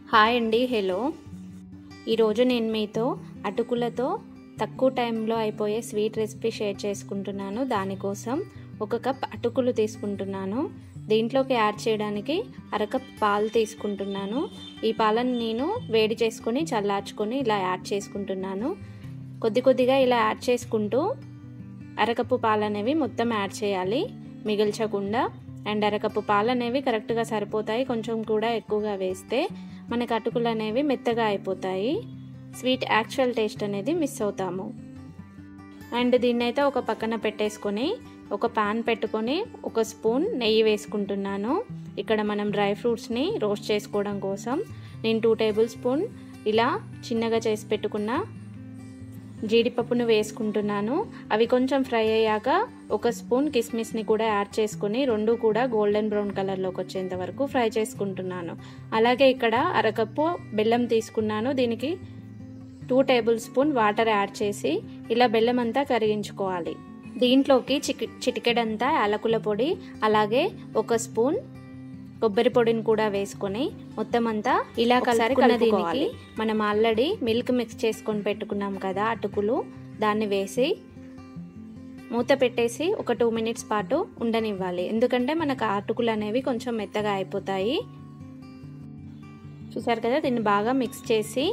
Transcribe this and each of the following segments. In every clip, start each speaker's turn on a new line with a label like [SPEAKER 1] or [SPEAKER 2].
[SPEAKER 1] hi అండి hello ఈరోజు నేను మీతో అటుకులతో తక్కువ టైంలో అయిపోయే స్వీట్ రెసిపీ షేర్ చేసుకుంటున్నాను దానికోసం ఒక కప్ అటుకులు తీసుకుంటున్నాను దీంట్లోకి యాడ్ చేయడానికి అరకప్ పాలు తీసుకుంటున్నాను ఈ పాలను నేను వేడి చేసుకొని చల్లార్చుకొని ఇలా యాడ్ చేసుకుంటున్నాను కొద్ది కొద్దిగా ఇలా యాడ్ చేసుకుంటూ అరకప్పు పాలు అనేవి మొత్తం యాడ్ చేయాలి మిగిల్చకుండా అండ్ అరకప్పు పాలు అనేవి కరెక్ట్గా సరిపోతాయి కొంచెం కూడా ఎక్కువగా వేస్తే మనకు అటుకులు అనేవి మెత్తగా అయిపోతాయి స్వీట్ యాక్చువల్ టేస్ట్ అనేది మిస్ అవుతాము అండ్ దీన్ని అయితే ఒక పక్కన పెట్టేసుకొని ఒక పాన్ పెట్టుకొని ఒక స్పూన్ నెయ్యి వేసుకుంటున్నాను ఇక్కడ మనం డ్రై ఫ్రూట్స్ని రోస్ట్ చేసుకోవడం కోసం నేను టూ టేబుల్ స్పూన్ ఇలా చిన్నగా చేసి పెట్టుకున్న జీడిపప్పును వేసుకుంటున్నాను అవి కొంచెం ఫ్రై అయ్యాక ఒక స్పూన్ కిస్మిస్ని కూడా యాడ్ చేసుకుని రెండు కూడా గోల్డెన్ బ్రౌన్ కలర్లోకి వచ్చేంత వరకు ఫ్రై చేసుకుంటున్నాను అలాగే ఇక్కడ అరకప్పు బెల్లం తీసుకున్నాను దీనికి two tablespoon water add చేసి ఇలా బెల్లం అంతా కరిగించుకోవాలి దీంట్లోకి చికి చిటికెడంతా యాలకుల పొడి అలాగే ఒక స్పూన్ కొబ్బరి పొడిని కూడా వేసుకొని మొత్తం అంతా ఇలా కలుపుకున్న దీనికి మనం ఆల్రెడీ మిల్క్ మిక్స్ చేసుకొని పెట్టుకున్నాం కదా అటుకులు దాన్ని వేసి మూత పెట్టేసి ఒక టూ మినిట్స్ పాటు ఉండనివ్వాలి ఎందుకంటే మనకు అటుకులు అనేవి కొంచెం మెత్తగా అయిపోతాయి చూసారు కదా దీన్ని బాగా మిక్స్ చేసి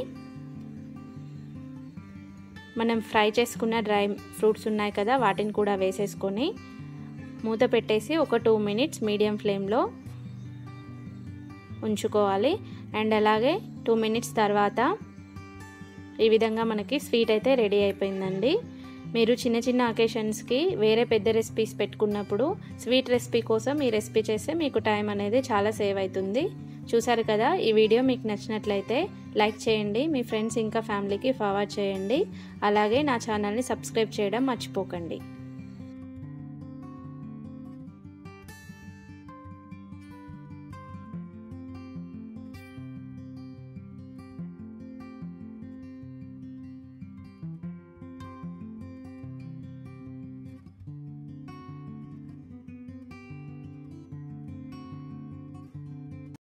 [SPEAKER 1] మనం ఫ్రై చేసుకున్న డ్రై ఫ్రూట్స్ ఉన్నాయి కదా వాటిని కూడా వేసేసుకొని మూత పెట్టేసి ఒక టూ మినిట్స్ మీడియం ఫ్లేమ్లో ఉంచుకోవాలి అండ్ అలాగే టూ మినిట్స్ తర్వాత ఈ విధంగా మనకి స్వీట్ అయితే రెడీ అయిపోయిందండి మీరు చిన్న చిన్న అకేషన్స్కి వేరే పెద్ద రెసిపీస్ పెట్టుకున్నప్పుడు స్వీట్ రెసిపీ కోసం ఈ రెసిపీ చేస్తే మీకు టైం అనేది చాలా సేవ్ అవుతుంది చూసారు కదా ఈ వీడియో మీకు నచ్చినట్లయితే లైక్ చేయండి మీ ఫ్రెండ్స్ ఇంకా ఫ్యామిలీకి ఫార్వర్డ్ చేయండి అలాగే నా ఛానల్ని సబ్స్క్రైబ్ చేయడం మర్చిపోకండి